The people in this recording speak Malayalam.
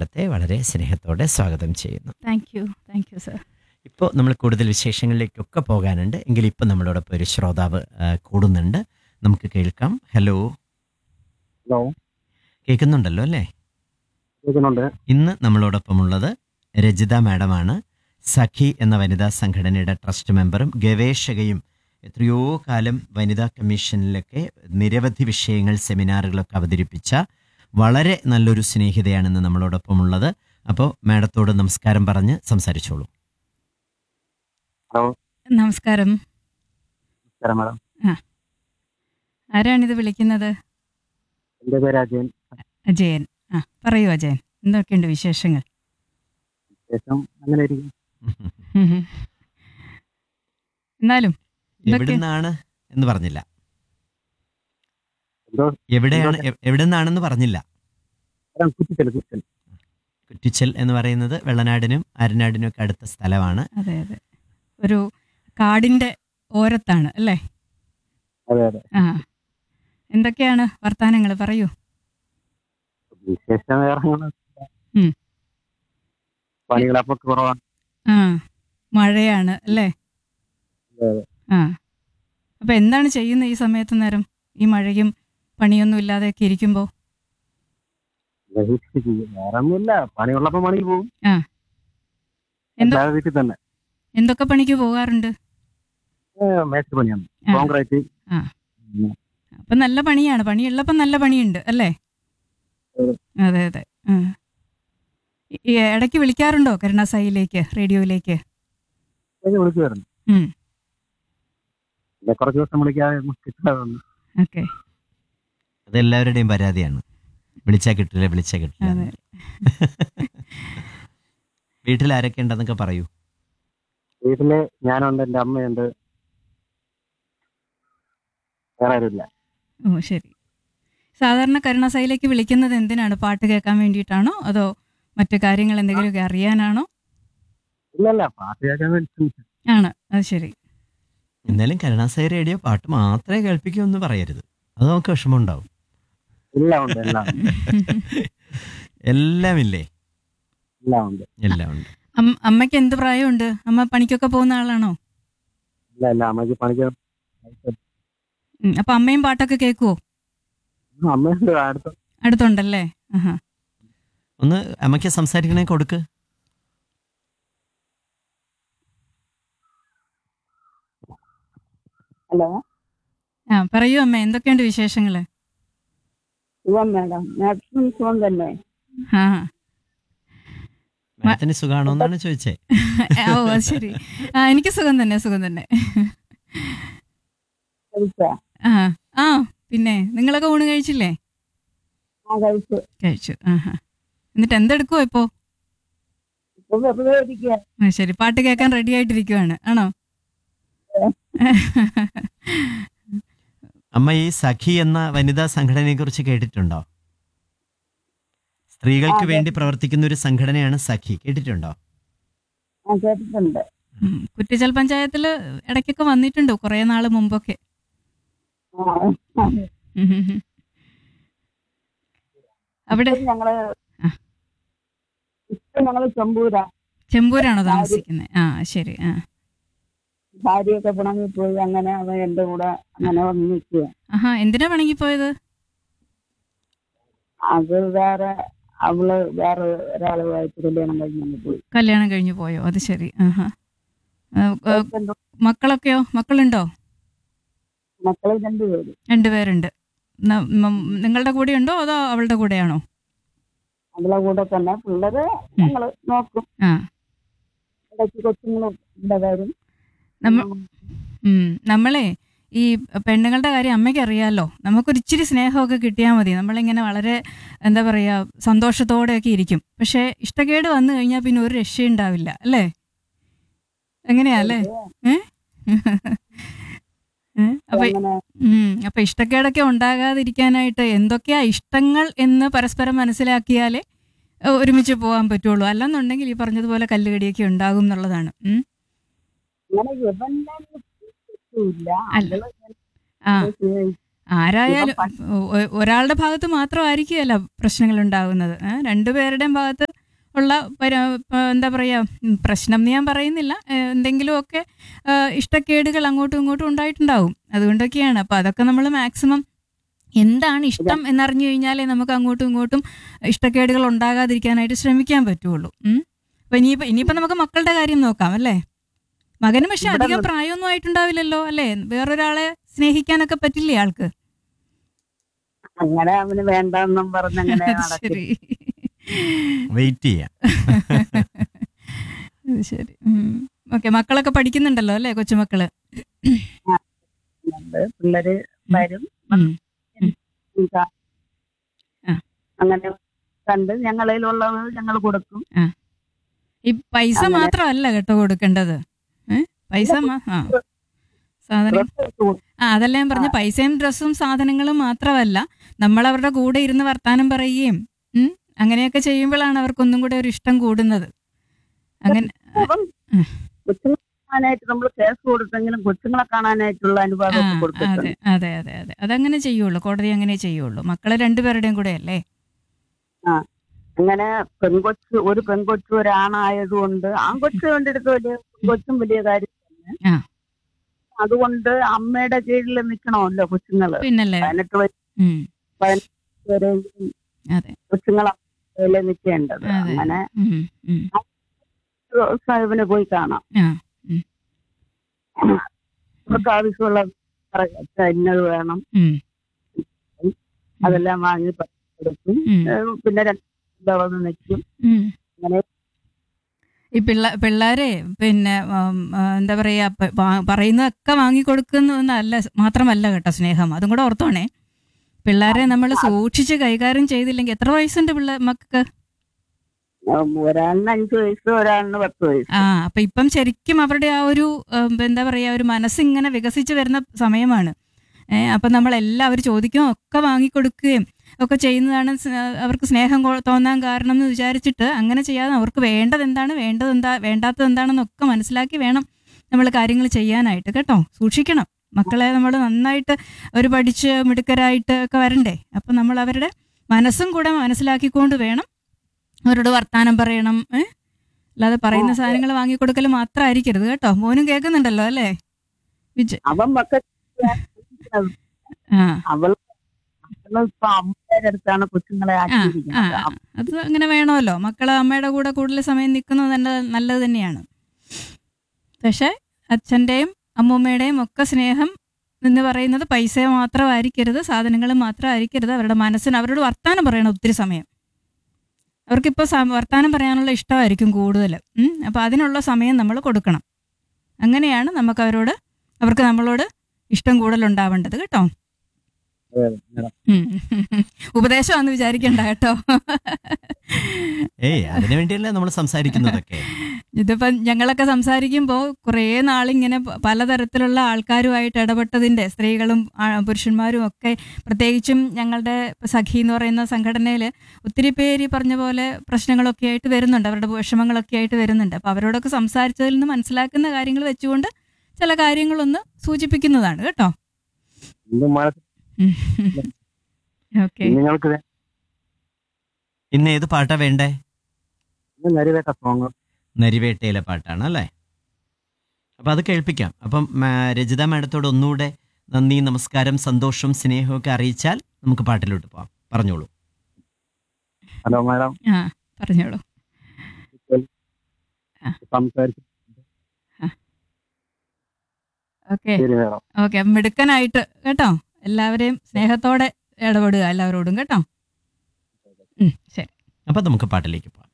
മാഡത്തെ വളരെ സ്നേഹത്തോടെ സ്വാഗതം ചെയ്യുന്നു thank you thank you sir ഇപ്പോൾ നമ്മൾ കൂടുതൽ വിശേഷങ്ങളിലേക്കൊക്കെ പോകാനുണ്ട് എങ്കിൽ ഇപ്പോൾ നമ്മളോടൊപ്പം ഒരു ശ്രോതാവ് ആ, കൂടുന്നുണ്ട് നമുക്ക് കേൾക്കാം ഹലോ ഹലോ കേൾക്കുന്നുണ്ടല്ലോ അല്ലേ കേൾക്കുന്നുണ്ട് ഇന്ന് നമ്മളോടൊപ്പമുള്ളത് രജിത മാഡമാണ് സഖി എന്ന വനിതാ സംഘടനയുടെ ട്രസ്റ്റ് മെമ്പറും ഗവേഷകയും എത്രയോ കാലം വനിതാ കമ്മീഷനിലൊക്കെ നിരവധി വിഷയങ്ങൾ സെമിനാറുകളൊക്കെ അവതരിപ്പിച്ച വളരെ നല്ലൊരു സ്നേഹിതയാണെന്ന് നമ്മളോടൊപ്പമുള്ളത് അപ്പോൾ മാഡത്തോട് നമസ്കാരം പറഞ്ഞ് സംസാരിച്ചോളൂ ഹലോ നമസ്കാരം നമസ്കാരം മാഡം ആരാണിത് വിളിക്കുന്നത് എൻ്റെ പേര് അജയൻ അജയൻ ആ പറയൂ അജയൻ എന്തൊക്കെയുണ്ട് വിശേഷങ്ങൾ ശേഷം അങ്ങനെ ഇരിക്കും ഉം ഹും. എന്നാലും എന്തൊക്കെ? എവിടുന്നാണ് എന്ന് പറഞ്ഞില്ല എന്തോ എവിടെയാണ് എ- എവിടുന്നാണെന്ന് പറഞ്ഞില്ല മാഡം കുറ്റിച്ചൽ കുറ്റിച്ചൽ കുറ്റിച്ചൽ എന്ന് പറയുന്നത് വെള്ളനാടിനും അരനാടിനും ഒക്കെ അടുത്ത സ്ഥലമാണ് അതെ അതെ ഒരു കാടിന്റെ ഓരത്താണ് അല്ലേ അതെ അതെ ആ എന്തൊക്കെയാണ് വർത്താനങ്ങൾ പറയൂ വിശേഷം വേറെ അങ്ങനെ ഉം. പണികളപ്പൊ കുറവാണ് ആ മഴയാണ് അല്ലേ അതെ, അതെ. ആ അപ്പൊ എന്താണ് ചെയ്യുന്നത് ഈ സമയത്ത് നേരം ഈ മഴയും പണിയൊന്നും ഇല്ലാതെയൊക്കെ ഇരിക്കുമ്പോൾ ദഹിച്ച് ചെയ്യും. വേറെ ഒന്നുമില്ല പണിയുള്ളപ്പോ പണിക്ക് പോകും ആ. എന്തോ എല്ലാ വീട്ടിൽ തന്നെ എന്തൊക്കെ പണിക്ക് പോകാറുണ്ട് മേച്ച് പണിയാണ് ആ. കോൺക്രീറ്റ് ആ. ഉം. അപ്പൊ നല്ല പണിയാണ് പണിയുള്ളപ്പോൾ നല്ല പണിയുണ്ട് അല്ലേ അതെ. അതെ അതെ ആ. ഈ- ഈ ഇടയ്ക്ക് വിളിക്കാറുണ്ടോ കരുണാസായിലേക്ക് റേഡിയോയിലേക്ക് ഇത് വിളിക്കുമായിരുന്നു ഉം. പിന്നെ കുറച്ച് ദിവസം വിളിക്കാതെ കിട്ടാതെ വന്നു ഓക്കെ അത് എല്ലാവരുടെയും പരാതിയാണ് വിളിച്ചാൽ കിട്ടില്ല വിളിച്ചാൽ കിട്ടില്ല അതെ വീട്ടിൽ ആരൊക്കെ ഉണ്ടെന്നൊക്കെ പറയൂ വീട്ടില് ഞാനുണ്ട് എൻ്റെ അമ്മയുണ്ട് വേറെ ആരുമില്ല ഓ ശരി സാധാരണ കരുണാസായിലേക്ക് വിളിക്കുന്നത് എന്തിനാണ് പാട്ട് കേൾക്കാൻ വേണ്ടിയിട്ടാണോ അതോ മറ്റു കാര്യങ്ങൾ എന്തെങ്കിലുമൊക്കെ അറിയാനാണോ ഇല്ലല്ല പാട്ട് കേൾക്കാൻ വേണ്ടി ആണ് അത് ശരി എന്നാലും കരുണാസായി റേഡിയോ പാട്ട് മാത്രമേ കേൾപ്പിക്കൂ എന്ന് പറയരുത് അത് നമുക്ക് വിഷമമുണ്ടാവും എല്ലാം ഉണ്ട് എല്ലാം ഉണ്ട്. എല്ലാം ഇല്ലേ എല്ലാം ഉണ്ട് എല്ലാം ഉണ്ട് അം- അമ്മയ്ക്ക് എന്ത് പ്രായമുണ്ട് അമ്മ പണിക്കൊക്കെ പോകുന്ന ആളാണോ ഇല്ല ഇല്ല അമ്മയ്ക്ക് പണിക്ക് ഉം, അപ്പൊ അമ്മയും പാട്ടൊക്കെ കേൾക്കുവോ അമ്മയുണ്ട് അടുത്ത അടുത്തുണ്ടല്ലേ ആഹാ ഒന്ന് അമ്മയ്ക്ക് സംസാരിക്കണേ കൊടുക്ക് ഹലോ ആ പറയൂ അമ്മ എന്തൊക്കെയുണ്ട് വിശേഷങ്ങള് സുഖം മാഡം മാഡത്തിനും സുഖം തന്നെ ആ മാഡത്തിന് സുഖാണോ എന്നാണ് ചോദിച്ചേ ഓ അത് ശരി ആ എനിക്ക് സുഖം തന്നെ സുഖം തന്നെ കഴിച്ചാ ആ ആ പിന്നെ നിങ്ങളൊക്കെ ഊണ് കഴിച്ചില്ലേ ആ കഴിച്ചു കഴിച്ചു ആഹാ എന്നിട്ട് എന്തെടുക്കുവോ ഇപ്പോ ഇപ്പൊ വെറുതെ ഇരിക്കുക ആ ശരി പാട്ട് കേൾക്കാൻ റെഡി ആയിട്ടിരിക്കുവാണ് ആണോ അമ്മ ഈ സഖി എന്ന വനിതാ സംഘടനയെ കുറിച്ച് കേട്ടിട്ടുണ്ടോ സ്ത്രീകൾക്ക് അതെ. വേണ്ടി പ്രവർത്തിക്കുന്ന ഒരു സംഘടനയാണ് സഖി കേട്ടിട്ടുണ്ടോ ആ കേട്ടിട്ടുണ്ട് ഉം, കുറ്റിച്ചൽ പഞ്ചായത്തില് ഇടയ്ക്കൊക്കെ വന്നിട്ടുണ്ട് കുറെ നാള് മുമ്പൊക്കെ ആ, ഉം, ഉം, ഉം. അവിടെ ഇപ്പം ഞങ്ങള് ആ. ഇപ്പൊ ഞങ്ങള് ചെമ്പൂരാ ചെമ്പൂരാണോ താമസിക്കുന്നത് ആ ശരി ആ ഭാര്യയൊക്കെ പിണങ്ങി പോയി അങ്ങനെ അവൻ എന്റെ കൂടെ അങ്ങനെ വന്ന് നിൽക്കുക ആഹാ എന്തിനാ പണങ്ങി പോയത് അത് വേറെ അവള് വേറെ ഒരാളുമായിട്ട് കല്യാണം കഴിഞ്ഞ് പോയി കല്യാണം കഴിഞ്ഞു പോയോ അത് ശരി ആഹാ ആ, ആ, എന്റെ മക്കളൊക്കെയോ മക്കളുണ്ടോ മക്കള് രണ്ടുപേര് രണ്ടുപേരുണ്ട് ന- മ- നിങ്ങളുടെ കൂടെ ഉണ്ടോ അതോ അവളുടെ കൂടെയാണോ അവളെ കൂടെ തന്നെ പിള്ളേരെ ഞങ്ങള് നോക്കും ആ ഇടയ്ക്ക് കൊച്ചുങ്ങളും ഇവിടെ വരും നമ്മ ഉം, നമ്മളെ ഈ പെണ്ണുങ്ങളുടെ കാര്യം അമ്മയ്ക്ക് അറിയാലോ നമുക്കൊരു ഇച്ചിരി സ്നേഹമൊക്കെ കിട്ടിയാൽ മതി നമ്മളിങ്ങനെ വളരെ എന്താ പറയുക സന്തോഷത്തോടെയൊക്കെ ഇരിക്കും പക്ഷേ ഇഷ്ടക്കേട് വന്നു കഴിഞ്ഞാൽ പിന്നെ ഒരു രക്ഷയുണ്ടാവില്ല അല്ലേ എങ്ങനെയാ അല്ലേ ഏ? ഏ? അപ്പൊ അങ്ങനെ ഉം, അപ്പൊ ഇഷ്ടക്കേടൊക്കെ ഉണ്ടാകാതിരിക്കാനായിട്ട് എന്തൊക്കെയാ ഇഷ്ടങ്ങൾ എന്ന് പരസ്പരം മനസ്സിലാക്കിയാലേ ഏ, ഒരുമിച്ച് പോകാൻ പറ്റുള്ളൂ അല്ലെന്നുണ്ടെങ്കിൽ ഈ പറഞ്ഞതുപോലെ കല്ലുകടിയൊക്കെ ഉണ്ടാകും എന്നുള്ളതാണ് ഉം. അങ്ങനെ ഇവന്റെ ഇല്ല അല്ല. അവള് ആ സ്നേഹിക്കും. ആരായാലും ഒ- ഒരാളുടെ ഭാഗത്ത് മാത്രമായിരിക്കുകയല്ല പ്രശ്നങ്ങൾ ഉണ്ടാകുന്നത് ഏ? രണ്ടുപേരുടെയും ഭാഗത്ത് ഉള്ള പര- പ- എന്താ പറയുക പ്രശ്നം എന്ന് ഞാൻ പറയുന്നില്ല ഏഹ് എന്തെങ്കിലുമൊക്കെ ഏഹ് ഇഷ്ടക്കേടുകൾ അങ്ങോട്ടും ഇങ്ങോട്ടും ഉണ്ടായിട്ടുണ്ടാവും അതുകൊണ്ടൊക്കെയാണ് അപ്പോൾ അതൊക്കെ നമ്മൾ മാക്സിമം എന്താണ് ഇഷ്ടം എന്നറിഞ്ഞു കഴിഞ്ഞാലേ നമുക്ക് അങ്ങോട്ടും ഇങ്ങോട്ടും ഇഷ്ടക്കേടുകൾ ഉണ്ടാകാതിരിക്കാനായിട്ട് ശ്രമിക്കാൻ പറ്റുള്ളൂ ഉം. അപ്പൊ ഇനിയിപ്പോ ഇനിയിപ്പോ നമുക്ക് മക്കളുടെ കാര്യം നോക്കാം അല്ലേ മകന് പക്ഷെ ഇവിടെ അധികം പ്രായമൊന്നും ആയിട്ടുണ്ടാവില്ലല്ലോ അല്ലേ വേറൊരാളെ സ്നേഹിക്കാനൊക്കെ പറ്റില്ലേ ആൾക്ക് അങ്ങനെ അവന് വേണ്ടെന്നും പറഞ്ഞ് അങ്ങനെ അത് നടക്കും ശരി വെയിറ്റ് ചെയ്യാം അത് ശരി ഓക്കെ മക്കളൊക്കെ പഠിക്കുന്നുണ്ടല്ലോ അല്ലേ കൊച്ചുമക്കള് പിള്ളേര് വരും ഉം. ഇതാ. ആ. അങ്ങനെ കണ്ട് ഞങ്ങളിലുള്ളത് ഞങ്ങൾ കൊടുക്കും ഈ പൈസ അങ്ങനെ. മാത്രമല്ല കേട്ടോ കൊടുക്കേണ്ടത് ഏ? പൈസ മാ- ആ സാധനം ഡ്രസ്സ് എടുത്ത് കൊടുക്കും. ആ അതല്ല ഞാൻ പറഞ്ഞ പൈസയും ഡ്രസ്സും സാധനങ്ങളും മാത്രമല്ല നമ്മൾ അവരുടെ കൂടെ ഇരുന്ന് വർത്താനം പറയുകയും ഉം, അങ്ങനെയൊക്കെ ചെയ്യുമ്പോഴാണ് അവർക്കൊന്നും കൂടെ ഒരു ഇഷ്ടം കൂടുന്നത് അങ്ങനെ അപ്പം ഉം. കൊച്ചുങ്ങളെ കാണാനായിട്ട് നമ്മൾ കേസ് കൊടുത്തെങ്കിലും കൊച്ചുങ്ങളെ കാണാനായിട്ടുള്ള ആ അനുവാദം അതെ കൊടുത്തിട്ടുണ്ട് അതെ അതെ അതെ അതങ്ങനെ ചെയ്യുള്ളൂ കോടതി അങ്ങനെ ചെയ്യുള്ളൂ മക്കളെ രണ്ടുപേരുടെയും കൂടെ അല്ലേ അങ്ങനെ പെൺകൊച്ച് ഒരു പെൺകൊച്ചു ഒരാണായതുകൊണ്ട് ആൺകൊച്ചു കണ്ടെടുത്ത് വലിയ പെൺകൊച്ചും വലിയ കാര്യം തന്നെ ആ. അതുകൊണ്ട് അമ്മയുടെ കീഴിൽ നിൽക്കണമല്ലോ കൊച്ചുങ്ങള് പിന്നല്ലേ പതിനെട്ട് വയസ്സ് ഉം, വരെയെങ്കിലും അതെ കൊച്ചുങ്ങളെ കയ്യില് നിൽക്കേണ്ടത് അതെ. അങ്ങനെ ഉം, ഉം, സാഹിബിനെ പോയി കാണാം ആ അവർക്ക് ആവശ്യമുള്ള പറ- ഇന്നത് വേണം ഉം, അതെല്ലാം വാങ്ങി കൊടുക്കും ഉം, ഏഹ് പിന്നെ രണ്ട് വന്ന് നിൽക്കും ഉം. അങ്ങനെ ഈ പിള്ള പിള്ളേരെ പിന്നെ ഉം, ആ, എന്താ പറയാ പ- വാ- പറയുന്നതൊക്കെ വാങ്ങിക്കൊടുക്കുന്നതല്ല മാത്രമല്ല കേട്ടോ സ്നേഹം അതും കൂടെ ഓർത്തോണേ പിള്ളേരെ നമ്മൾ സൂക്ഷിച്ച് കൈകാര്യം ചെയ്തില്ലെങ്കിൽ എത്ര വയസ്സുണ്ട് പിള്ളേ മക്കൾക്ക് ഉം, ഒരാളിന് അഞ്ച് വയസ്സ് ഒരാളിന് പത്ത് വയസ്സ് ആ അപ്പൊ ഇപ്പം ശരിക്കും അവരുടെ ആ ഒരു ഉം, എന്താ പറയാ ഒരു മനസ്സിങ്ങനെ വികസിച്ച് വരുന്ന സമയമാണ് ഏഹ് അപ്പൊ നമ്മൾ എല്ലാവരും ചോദിക്കും ഒക്കെ വാങ്ങിക്കൊടുക്കുകയും ഒക്കെ ചെയ്യുന്നതാണ് സ്- അവർക്ക് സ്നേഹം കൊ- തോന്നാൻ കാരണം എന്ന് വിചാരിച്ചിട്ട് അങ്ങനെ ചെയ്യാതെ അവർക്ക് വേണ്ടത് എന്താണ് വേണ്ടത് എന്താ വേണ്ടാത്തത് എന്താണെന്നൊക്കെ മനസ്സിലാക്കി വേണം നമ്മൾ കാര്യങ്ങൾ ചെയ്യാനായിട്ട് കേട്ടോ സൂക്ഷിക്കണം മക്കളെ നമ്മൾ നന്നായിട്ട് അവർ പഠിച്ച് മിടുക്കരായിട്ട് ഒക്കെ വരണ്ടേ അപ്പം നമ്മൾ അവരുടെ മനസ്സും കൂടെ മനസ്സിലാക്കിക്കൊണ്ട് വേണം അവരോട് വർത്താനം പറയണം ഏ അല്ലാതെ പറയുന്ന ആ, സാധനങ്ങൾ വാങ്ങിക്കൊടുക്കൽ മാത്രമായിരിക്കരുത് കേട്ടോ മോനും കേൾക്കുന്നുണ്ടല്ലോ അല്ലേ വിജയ് അവൻ മക്കൾ ആ അവൾ അവള് ഇപ്പൊ അമ്മയുടെ അടുത്താണ് കൊച്ചുങ്ങളെ ആ, ആക്കിയിരിക്കുന്നത് ആ, അത് അങ്ങനെ വേണമല്ലോ മക്കള് അമ്മയുടെ കൂടെ കൂടുതൽ സമയം നിൽക്കുന്നത് തന്നെ നല്ലത് തന്നെയാണ് പക്ഷെ അച്ഛൻ്റെയും അമ്മൂമ്മയുടെയും ഒക്കെ സ്നേഹം എന്ന് പറയുന്നത് പൈസ മാത്രമായിരിക്കരുത് സാധനങ്ങൾ മാത്രമായിരിക്കരുത് അവരുടെ മനസ്സിന് അവരോട് വർത്താനം പറയണം ഒത്തിരി സമയം അവർക്കിപ്പോൾ സ- വർത്താനം പറയാനുള്ള ഇഷ്ടമായിരിക്കും കൂടുതൽ അപ്പോൾ അതിനുള്ള സമയം നമ്മൾ കൊടുക്കണം അങ്ങനെയാണ് നമുക്ക് അവരോട് അവർക്ക് നമ്മളോട് ഇഷ്ടം കൂടുതലുണ്ടാവേണ്ടത് കേട്ടോ ഉം. ഉപദേശമാണെന്ന് വിചാരിക്കണ്ട കേട്ടോ ഏയ് അതിനു വേണ്ടിയല്ലേ നമ്മൾ സംസാരിക്കുന്നതൊക്കെ ഇതിപ്പം ഞങ്ങളൊക്കെ സംസാരിക്കുമ്പോൾ കുറേ നാളിങ്ങനെ പ- പലതരത്തിലുള്ള ആൾക്കാരുമായിട്ട് ഇടപെട്ടതിൻ്റെ സ്ത്രീകളും ആ, പുരുഷന്മാരും ഒക്കെ പ്രത്യേകിച്ചും ഞങ്ങളുടെ സഖി എന്ന് പറയുന്ന സംഘടനയിൽ ഒത്തിരി പേര് ഈ പറഞ്ഞ പോലെ പ്രശ്നങ്ങളൊക്കെ ആയിട്ട് വരുന്നുണ്ട് അവരുടെ വിഷമങ്ങളൊക്കെ ആയിട്ട് വരുന്നുണ്ട് അപ്പോൾ അവരോടൊക്കെ സംസാരിച്ചതിൽ നിന്ന് മനസ്സിലാക്കുന്ന കാര്യങ്ങൾ വെച്ചുകൊണ്ട് ചില കാര്യങ്ങളൊന്ന് സൂചിപ്പിക്കുന്നതാണ് കേട്ടോ ഇന്ന് മഴ ഓക്കെ നിങ്ങൾക്ക് വേ- ഇന്ന് ഏത് പാട്ടാ വേണ്ടേ ഇന്ന് നരിവേട്ട സോങ് നരിവേട്ടയിലെ പാട്ടാണ് അല്ലേ അപ്പം അത് കേൾപ്പിക്കാം അപ്പം ആ, രജിത മാഡത്തോട് ഒന്നുകൂടെ നന്ദി നമസ്കാരം സന്തോഷം സ്നേഹവും ഒക്കെ അറിയിച്ചാൽ നമുക്ക് പാട്ടിലോട്ട് പോവാം പറഞ്ഞോളൂ ഹലോ മാഡം ആ പറഞ്ഞോളൂ സംസാരിച്ചു ഓക്കെ ശരി മാഡം ഓക്കെ മിടുക്കനായിട്ട് കേട്ടോ എല്ലാവരെയും സ്നേഹത്തോടെ ഇടപെടുക എല്ലാവരോടും കേട്ടോ ഉം, ശരി അപ്പം നമുക്ക് പാട്ടിലേക്ക് പോവാം